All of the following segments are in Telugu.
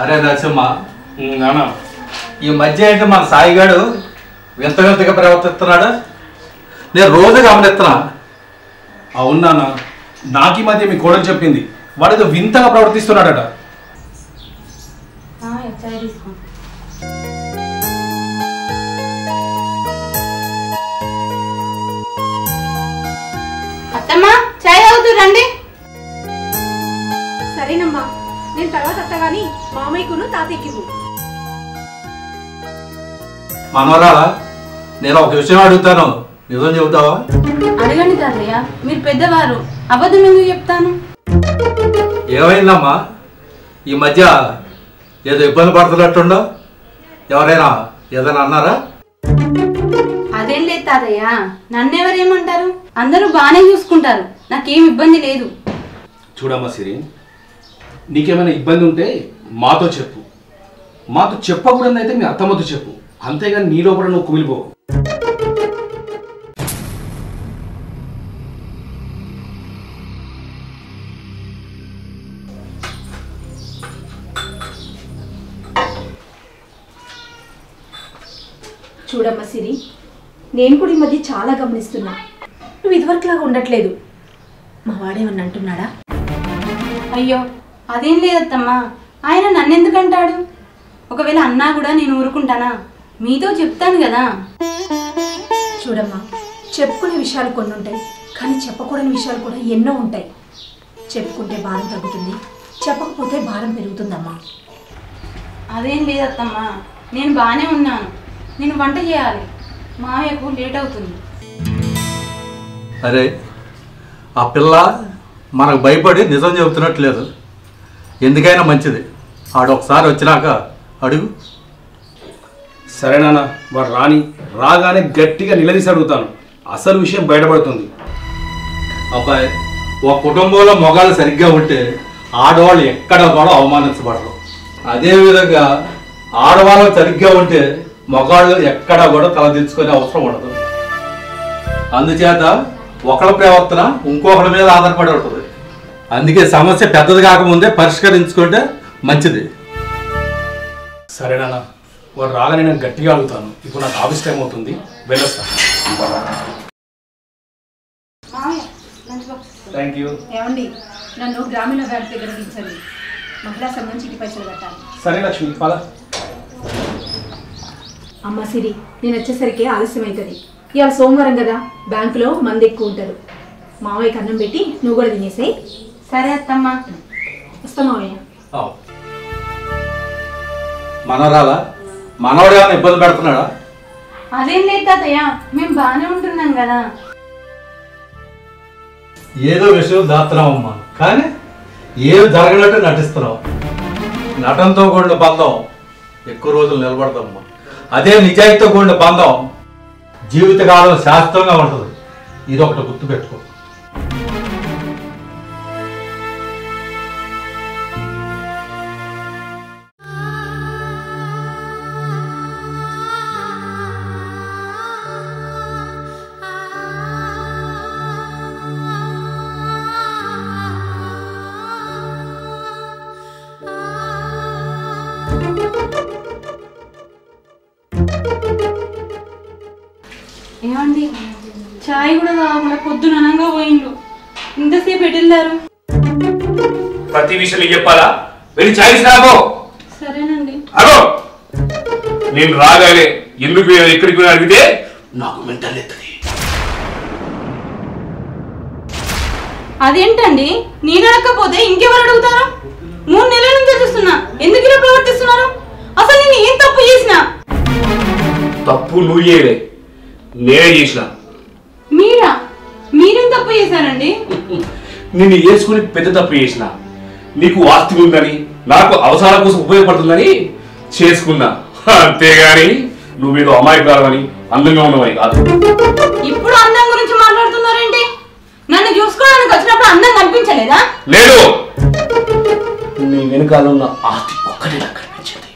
అరే నరసింహ నాన్న ఈ మధ్య ఏంటి మన సాయిగాడు వింత వింతగా ప్రవర్తిస్తున్నాడు నేను రోజు గమనిస్తున్నా అవును నాన్న నాకు ఈ మధ్య మీ కోడలు చెప్పింది వాడు ఏదో వింతగా ప్రవర్తిస్తున్నాడట చాయ్ తీసుకో అత్తమ్మా చాయ్ తాగుతూ రండి సరేనమ్మా నేను తర్వాత అత్త గాని మామయ్యకును తాతయ్యకి ఇవ్వు. మనవరాలా నేను ఒక విషయం అడుగుతాను నిజం చెబుతావా అడగండి తాతయ్య మీరు పెద్దవారు అబద్ధం ఎందుకు చెప్తాను ఏమైందమ్మా ఈ మధ్య ఏదో ఇబ్బంది పడుతున్నట్టుండో ఎవరైనా ఏదైనా అన్నారా అదేం లేదు తాతయ్య నన్నెవరేమంటారు అందరూ బాగానే చూసుకుంటారు నాకేం ఇబ్బంది లేదు చూడమ్మా సిరి నీకేమైనా ఇబ్బంది ఉంటే మాతో చెప్పు మాతో చెప్పకూడదు అయితే మీ అత్తమ్మతో చెప్పు అంతేగాని నీ లోపల నువ్వు కుమిలిపో చూడమ్మా సిరి నేను కూడా ఈ మధ్య చాలా గమనిస్తున్నా నువ్వు ఇదివరకులాగా ఉండట్లేదు మా వాడేమన్నా అంటున్నాడా అయ్యో అదేం లేదత్తమ్మా ఆయన నన్నెందుకు అంటాడు ఒకవేళ అన్నా కూడా నేను ఊరుకుంటానా మీతో చెప్తాను కదా చూడమ్మా చెప్పుకునే విషయాలు కొన్ని ఉంటాయి కానీ చెప్పకూడని విషయాలు కూడా ఎన్నో ఉంటాయి చెప్పుకుంటే భారం తగ్గుతుంది చెప్పకపోతే భారం పెరుగుతుందమ్మా అదేం లేదత్తమ్మా నేను బాగానే ఉన్నాను నేను వంట చేయాలి మావయ్యకు లేట్ అవుతుంది అరే ఆ పిల్ల మనకు భయపడి నిజం చెబుతున్నట్లేదు ఎందుకైనా మంచిది ఆడు ఒకసారి వచ్చినాక అడుగు సరే నాన్న వాడు రాని రాగానే గట్టిగా నిలదీసి అడుగుతాను అసలు విషయం బయటపడుతుంది అబ్బాయి ఒక కుటుంబంలో మొగాలు సరిగ్గా ఉంటే ఆడవాళ్ళు ఎక్కడ కూడా అవమానించబడరు అదేవిధంగా ఆడవాళ్ళు సరిగ్గా ఉంటే మగాళ్ళు ఎక్కడ కూడా తలదించుకునే అవసరం ఉండదు అందుచేత ఒకళ్ళ ప్రవర్తన ఇంకొకరి మీద ఆధారపడి ఉంటుంది అందుకే సమస్య పెద్దది కాకముందే పరిష్కరించుకుంటే మంచిది సరే నాన్న వాడు రాగానే నేను గట్టిగా అడుగుతాను ఇప్పుడు నాకు ఆఫీస్ టైం అవుతుంది వెళ్ళొస్తాను మావయ్య లంచ్ బాక్స్ థ్యాంక్ యూ ఏమండి నన్ను గ్రామీణ బ్యాంక్ దగ్గర దించండి మహిళా సంఘం చిటి పైసలు కట్టాలి సరే లక్ష్మి పద అమ్మ సిరి నేను వచ్చేసరికి ఆలస్యం అవుతుంది ఇవాళ సోమవారం కదా బ్యాంకులో మంది ఎక్కువ ఉంటారు మామయ్యకి అన్నం పెట్టి నువ్వు కూడా తినేసాయి సరే అత్తమ్మా వస్తా మామయ్య ఆవ్. మనవరాలా మనవడు ఏమైనా ఇబ్బంది పెడుతున్నాడా అదేం లేదు తాతయ్య మేము బాగానే ఉంటున్నాం కదా ఏదో విషయం దాస్తున్నావమ్మా కానీ ఏం జరగనట్టు నటిస్తున్నావు నటనతో కూడిన బంధం ఎక్కువ రోజులు నిలబడదమ్మా అదే నిజాయితీతో కూడిన బంధం జీవితకాలం శాశ్వతంగా ఉంటుంది ఇది ఒకటి గుర్తుపెట్టుకో ఏమండి చాయ్ కూడా తాగకుండా పొద్దున అనంగా పోయిండు ఇంతసేపు ఎటెళ్ళారు ప్రతి విషయం నీకు చెప్పాలా వెళ్ళి ఛాయిస్ రాబో సరేనండి అగో నేను రాగానే ఎందుకు ఎక్కడికి పోయి అడిగితే నాకు మెంటల్ ఎత్తది అదేంటండి నేను అడగకపోతే ఇంకెవరు అడుగుతారు మూడు నెలల నుంచి చూస్తున్నా ఎందుకు ఇలా ప్రవర్తిస్తున్నారు అసలు నేను ఏం తప్పు చేసినా తప్పు నువ్వు చేయలే నేనే చేసిన మీరా మీరేం తప్పు చేశారండి నిన్ను వేసుకుని పెద్ద తప్పు చేసిన నీకు ఆస్తి ఉందని నాకు అవసరాల కోసం ఉపయోగపడుతుందని చేసుకున్నా అంతేగాని నువ్వేదో అమాయకురాలని అందంగా ఉన్నవని కాదు ఇప్పుడు అందం గురించి మాట్లాడుతున్నారేంటి నన్ను చూసుకోవడానికి వచ్చినప్పుడు అందం కనిపించలేదా లేదు నీ వెనకాల ఉన్న ఆస్తి ఒక్కటే నాకు కనిపించింది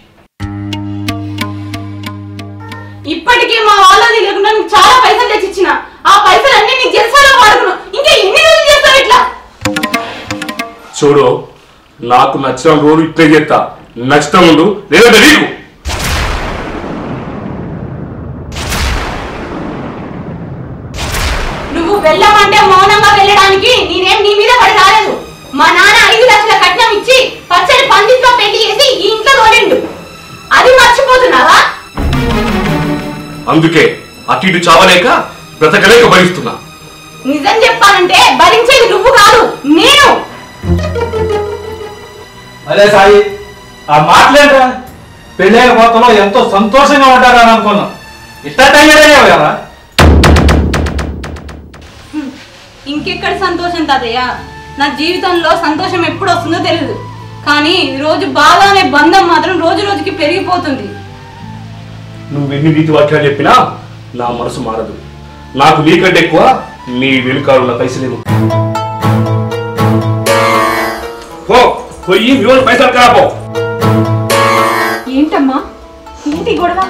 ఇప్పటికీ మా వాళ్ళది లేకుండా నీకు చాలా పైసలు తెచ్చిచ్చిన ఆ పైసలు అన్ని నీకు జలసాలో వాడుకున్నావు ఇంకా ఎన్ని రోజులు చేస్తావు ఇట్లా చూడు నాకు నచ్చిన రోజు ఇట్లే చేస్తా నచ్చితే ఉండు లేదంటే నీకు నువ్వు వెళ్ళమంటే మౌనంగా వెళ్ళడానికి నేనేం నీ మీద పడి రాలేదు మా నాన్న ఐదు లక్షల కట్నం ఇచ్చి పచ్చడి పందిట్లో పెళ్లి చేసి ఈ ఇంట్లో తోడిండు అది మర్చిపోతున్నావా అందుకే అటు ఇటు చావలేక బ్రతకలేక భరిస్తున్నా నిజం చెప్పాలంటే భరించేది నువ్వు కాదు నేను అదే సాయి ఆ మాటలేంట్రా పెళ్ళైన కొత్తలో ఎంతో సంతోషంగా ఉంటారని అనుకున్నాం ఇట్లా తయారయ్యావు కదా ఇంకెక్కడ సంతోషం తాతయ్య నా జీవితంలో సంతోషం ఎప్పుడు వస్తుందో తెలియదు కానీ రోజు బాధ అనే బంధం మాత్రం రోజు రోజుకి పెరిగిపోతుంది నువ్వు ఎన్ని నీతి వాక్యాలు చెప్పినా నా మనసు మారదు నాకు నీకంటే ఎక్కువ నీ వెనుకారుల పైసలేము పో పోయి మీ వాళ్ళు పైసలు కాపో ఏంటమ్మా ఏంటి గొడవ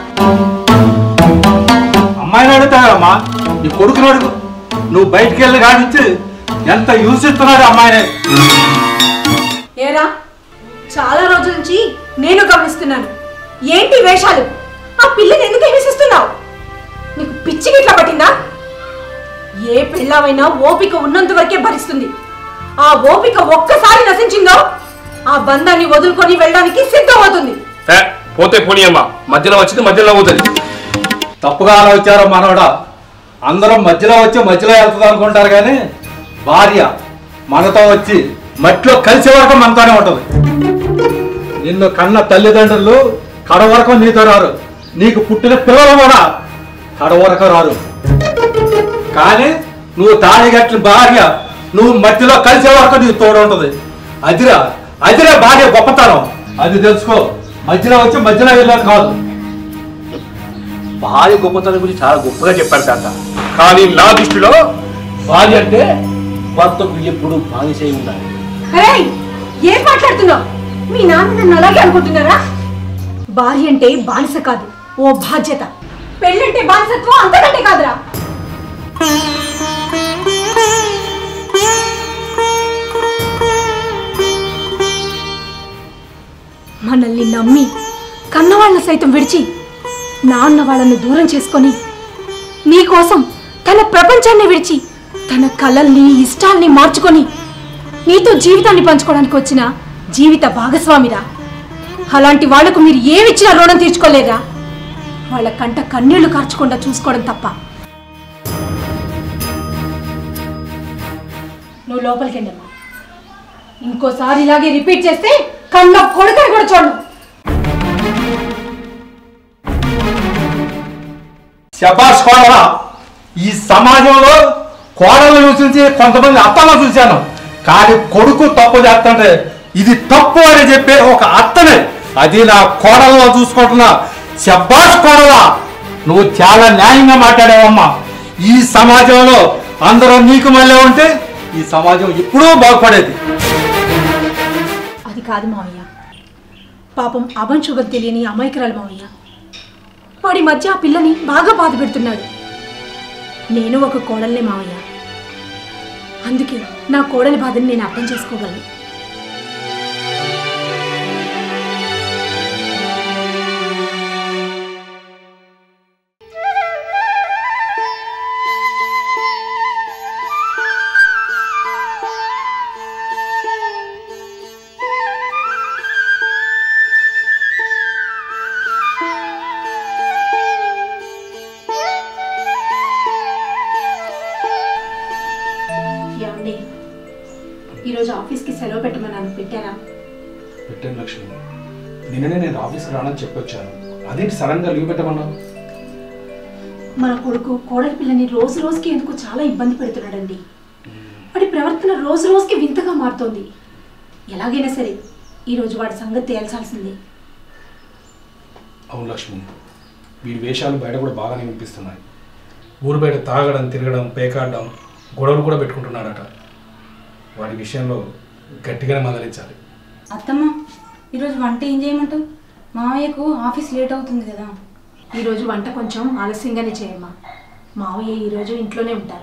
అమ్మాయిని అడుగుతావమ్మా నీ కొడుకుని అడుగు నువ్వు బయటికి వెళ్ళి కానించి ఎంత యూస్ ఇస్తున్నాడు అమ్మాయిని ఏరా చాలా రోజుల నుంచి నేను గమనిస్తున్నాను ఏంటి వేషాలు ఆ పిల్లని ఎందుకు హింసిస్తున్నావు నీకు పిచ్చి గిట్ల పట్టిందా ఏ పిల్లవైనా ఓపిక ఉన్నంత వరకే భరిస్తుంది ఆ ఓపిక ఒక్కసారి నశించిందో ఆ బంధాన్ని వదులుకొని వెళ్ళడానికి సిద్ధమవుతుంది ఏ, పోతే పోనీ అమ్మా మధ్యలో వచ్చింది మధ్యలో పోతుంది తప్పుగా ఆలోచించారు మనవడా అందరం మధ్యలో వచ్చి మధ్యలో వెళ్తుంది అనుకుంటారు కానీ భార్య మనతో వచ్చి మట్టిలో కలిసే వరకు మనతోనే ఉంటుంది నిన్ను కన్న తల్లిదండ్రులు కడ వరకు నీతో రారు నీకు పుట్టిన పిల్లలు కూడా కడ వరకు రారు కానీ నువ్వు తాళి కట్టిన భార్య నువ్వు మట్టిలో కలిసే వరకు నీకు తోడు ఉంటుంది అదిరా అదిరా భార్య గొప్పతనం అది తెలుసుకో మధ్యలో వచ్చి మధ్యలో వెళ్ళాలి కాదు భార్య గొప్పతనం గురించి చాలా గొప్పగా చెప్పారు తాత కానీ నా దృష్టిలో భార్య అంటే భర్తకు ఎప్పుడు బానిసై ఉండాలి అరే ఏం మాట్లాడుతున్నావు మీ నాన్న నన్ను అలాగే అనుకుంటున్నారా భార్య అంటే బానిస కాదు ఓ బాధ్యత పెళ్ళంటే బానిసత్వం అంతకంటే కాదురా మనల్ని నమ్మి కన్నవాళ్ళ సైతం విడిచి నాన్న వాళ్ళను దూరం చేసుకొని నీకోసం తన ప్రపంచాన్ని విడిచి తన కలల్ని ఇష్టాల్ని మార్చుకొని నీతో జీవితాన్ని పంచుకోవడానికి వచ్చిన జీవిత భాగస్వామిరా అలాంటి వాళ్లకు మీరు ఏమిచ్చినా రుణం తీర్చుకోలేరా వాళ్ళ కంట కన్నీళ్లు కార్చకుండా చూసుకోవడం తప్ప నువ్వు లోపలికి వెళ్ళమ్మా ఇంకోసారి ఇలాగే రిపీట్ చేస్తే కన్న కొడుకని కూడా చూడను శబాష్ కోడల ఈ సమాజంలో కోడలను చూసి కొంతమంది అత్తలను చూశాను కానీ కొడుకు తప్పు చేస్తుంటే ఇది తప్పు అని చెప్పే ఒక అత్తనే అది నా కోడలలో చూసుకుంటున్నా శబాష్ కోడల నువ్వు చాలా న్యాయంగా మాట్లాడావమ్మా ఈ సమాజంలో అందరూ నీకు మళ్ళీ ఉంటే ఈ సమాజం ఎప్పుడూ బాగుపడేది అది కాదు మావయ్య పాపం అభంశుభం తెలియని అమాయకురాలు మావయ్య వాడి మధ్య ఆ పిల్లని బాగా బాధ పెడుతున్నాడు నేను ఒక కోడల్నే మావయ్య అందుకే నా కోడలి బాధని నేను అర్థం చేసుకోగలను ఏమండి ఈరోజు ఆఫీస్కి సెలవు పెట్టమన్నాను పెట్టారా పెట్టాను లక్ష్మి నిన్ననే నేను ఆఫీస్కి రానని చెప్పొచ్చాను అదేంటి సడన్గా లీవ్ పెట్టమన్నావు మన కొడుకు కోడలి పిల్లని రోజు రోజుకి ఎందుకు చాలా ఇబ్బంది పెడుతున్నాడండి వాడి ప్రవర్తన రోజు రోజుకి వింతగా మారుతోంది ఎలాగైనా సరే ఈరోజు వాడి సంగతి తేల్చాల్సిందే అవును లక్ష్మి వీడి వేషాలు బయట కూడా బాగానే వినిపిస్తున్నాయి ఊరు బయట తాగడం తిరగడం పేకాడడం గొడవలు కూడా పెట్టుకుంటున్నాడట వాడి విషయంలో గట్టిగానే మందలించాలి అత్తమ్మ ఈరోజు వంట ఏం చేయమంటావు మావయ్యకు ఆఫీస్ లేట్ అవుతుంది కదా ఈరోజు వంట కొంచెం ఆలస్యంగానే చేయమ్మా మావయ్య ఈరోజు ఇంట్లోనే ఉంటారు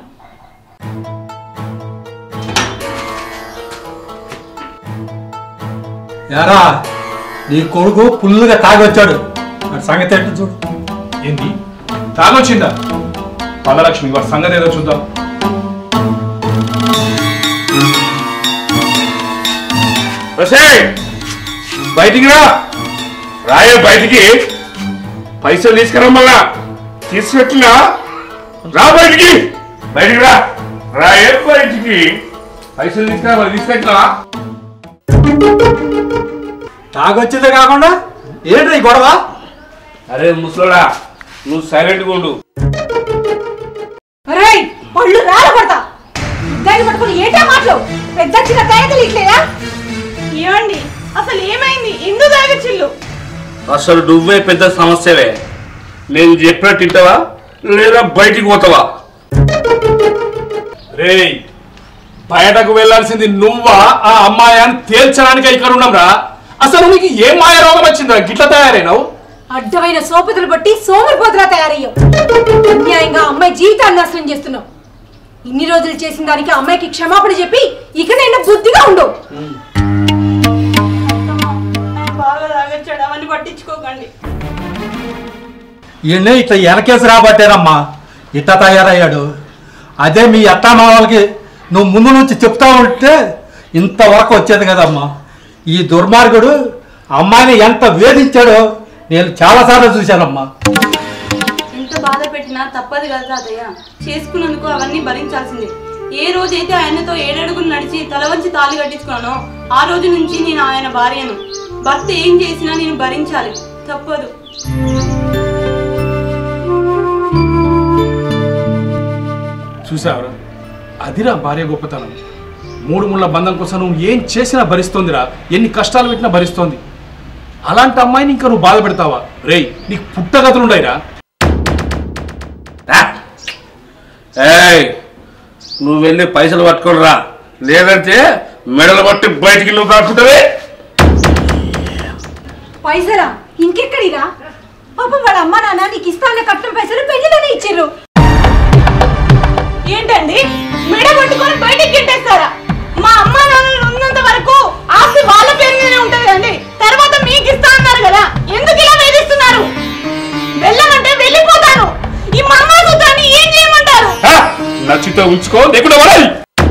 యారా నీ కొడుకు ఫుల్లుగా తాగొచ్చాడు వాడి సంగతి ఏంటో చూడు ఏంది తాగొచ్చిందా పదలక్ష్మి వాడి సంగతి ఏదో చూద్దాం రసేయ్ బయటికి రా రాయే బయటికి పైసలు తీసుకురమ్మల్లా తీసుకెట్టినా రా బయటికి బయటికి రా రాయే బయటికి పైసలు తీసుకురా మరి తీసుకెట్టినా తాగొచ్చిందే కాకుండా ఏంటి ఈ గొడవ అరే ముసలోడా నువ్వు సైలెంట్గా ఉండు రేయ్ పళ్ళు రాల పడతా దాన్ని పట్టుకుని ఏంటా మాటలు పెద్ద చిన్న తేడా తెలియట్లేదా ఏమండి అసలు ఏమైంది ఎందుకు తాగచ్చిల్లు అసలు నువ్వే పెద్ద సమస్యవే నేను చెప్పినట్టు తింటావా లేదా బయటికి పోతావా రేయ్ బయటకు వెళ్ళాల్సింది నువ్వా ఆ అమ్మాయి అని తేల్చడానికి ఇక్కడ ఉన్నాంరా అసలు నీకు ఏ మాయ రోగం వచ్చిందిరా గిట్ల తయారైనావు అడ్డమైన సోపతులు బట్టి సోమరిపోతులా తయారయ్యావు అన్యాయంగా అమ్మాయి జీవితాన్ని నాశనం చేస్తున్నావు ఇన్ని రోజులు చేసిన దానికి అమ్మాయికి క్షమాపణ చెప్పి ఇకనైనా బుద్ధిగా ఉండవు ఆయన బాగా తాగొచ్చాడు అవన్నీ పట్టించుకోకండి ఈయన్నే ఇట్లా వెనకేసి రాబట్టారమ్మా ఇట్ట తయారయ్యాడు అదే మీ అత్తామామలకి నువ్వు ముందు నుంచి చెప్తా ఉంటే ఇంతవరకు వచ్చేది కదమ్మా ఈ దుర్మార్గుడు అమ్మాయిని ఎంత వేధించాడో నేను చాలాసార్లు చూశానమ్మా ఎంత బాధ పెట్టినా తప్పదు కదా తాతయ్య చేసుకున్నందుకు అవన్నీ భరించాల్సిందే ఏ రోజైతే ఆయనతో ఏడడుగులు నడిచి తల వంచి తాళి కట్టించుకున్నానో ఆ రోజు నుంచి నేను ఆయన భార్యను భర్త ఏం చేసినా నేను భరించాలి తప్పదు చూసావురా అదిరా భార్య గొప్పతనం మూడు ముళ్ళ బంధం కోసం నువ్వు ఏం చేసినా భరిస్తోందిరా ఎన్ని కష్టాలు పెట్టినా భరిస్తోంది అలాంటి అమ్మాయిని ఇంకా నువ్వు బాధ పెడతావా రేయ్ నీకు పుట్టగతులుండయిరా రా. ఏయ్ నువ్వు వెళ్ళి పైసలు పట్టుకొని రా లేదంటే మెడలు పట్టి బయటికి నువ్వు కాకుంటావే పైసలా ఇంకెక్కడిరా పాపం వాళ్ళ అమ్మ నాన్న నీకు ఇస్తాన్న కట్నం పైసలు పెళ్లిలోనే ఇచ్చిర్రు ఏంటండి మెడ పట్టుకొని బయటికి గిట్టేస్తారా మా అమ్మ నాన్నలు ఉన్నంత వరకు ఆస్తి వాళ్ళ పేరు మీదనే ఉంటది కదండి తర్వాత మీకు ఇస్తా అన్నారు కదా ఎందుకు ఇలా వేధిస్తున్నారు వెళ్ళమంటే వెళ్ళిపోతాను ఈ మంగళసూత్రాన్ని ఏం చేయమంటారు ఆ, నచ్చితే ఉంచుకో లేకుండా వరాయి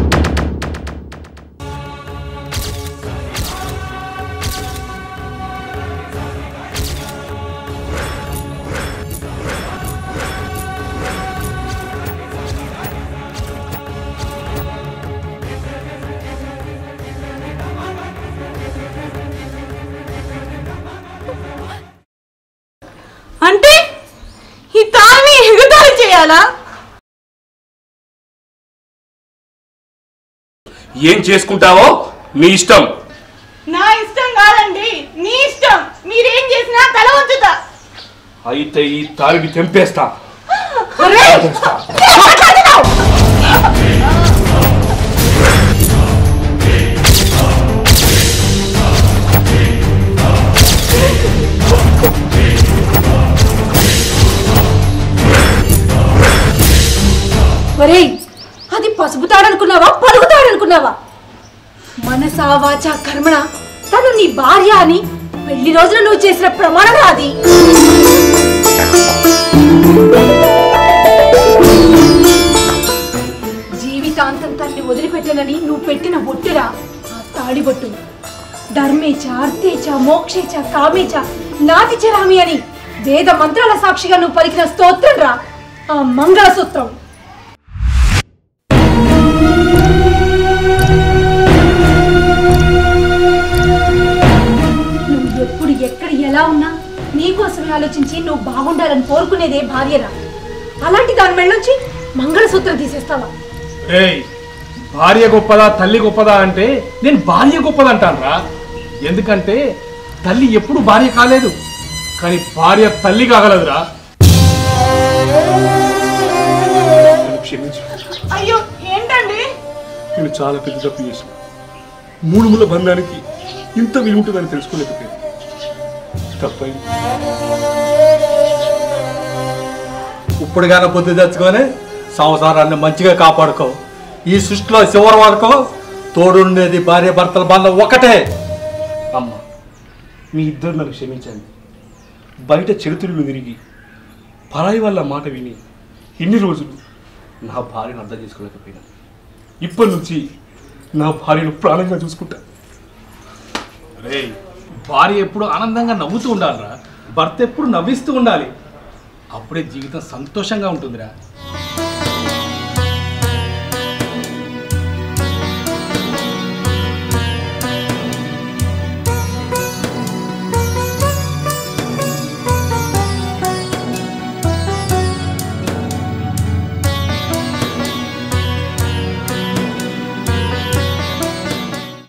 అంటే ఈ తాళని ఎగుతాళి చేయాలా ఏం చేసుకుంటావో నీ ఇష్టం నా ఇష్టం కాదండి నీ ఇష్టం మీరేం చేసినా తల వంచుతా అయితే ఈ తాలిని తెంపేస్తా అరే! ఏం మాట్లాడుతున్నావ్? ఒరేయ్ అది పసుపు తాడనుకున్నావా పలుగు తాడనుకున్నావా మనసా వాచా కర్మణ తను నీ భార్య అని పెళ్లి రోజున నువ్వు చేసిన ప్రమాణం అది జీవితాంతం తన్ని వదిలిపెట్టనని నువ్వు పెట్టిన బొట్టురా ఆ తాడిబొట్టు ధర్మేచ అర్థేచ మోక్షేచ కామేచ నాతి చరామి అని వేద మంత్రాల సాక్షిగా నువ్వు పలికిన స్తోత్రం రా ఆ మంగళసూత్రం నువ్వు ఎప్పుడు ఎక్కడ ఎలా ఉన్నా నీకోసమే ఆలోచించి నువ్వు బాగుండాలని కోరుకునేదే భార్యరా అలాంటి దాని మెడ నుంచి మంగళసూత్రం తీసేస్తావా ఏయ్ భార్య గొప్పదా తల్లి గొప్పదా అంటే నేను భార్య గొప్పదంటానురా ఎందుకంటే తల్లి ఎప్పుడు భార్య కాలేదు కానీ భార్య తల్లి కాగలదురా నన్ను క్షమించు అయ్యో ఏంటండి నేను చాలా పెద్ద తప్పు చేసిన మూడు ముళ్ళ బంధానికి ఇంత విలువ ఉంటుందని తెలుసుకోలేకపోయింది తప్పైంది ఇప్పుడు కానీ బుద్ధి తెచ్చుకొని సంసారాన్ని మంచిగా కాపాడుకో ఈ సృష్టిలో చివరి వరకు తోడుండేది భార్య భర్తల బంధం ఒకటే అమ్మ మీ ఇద్దరు నన్ను క్షమించండి బయట చరిత్రలు తిరిగి పరాయి వాళ్ళ మాట విని ఇన్ని రోజులు నా భార్యను అర్థం చేసుకోలేకపోయినా ఇప్పటి నుంచి నా భార్యను ప్రాణంగా చూసుకుంటా రే భార్య ఎప్పుడు ఆనందంగా నవ్వుతూ ఉండాలిరా భర్త ఎప్పుడు నవ్విస్తూ ఉండాలి అప్పుడే జీవితం సంతోషంగా ఉంటుందిరా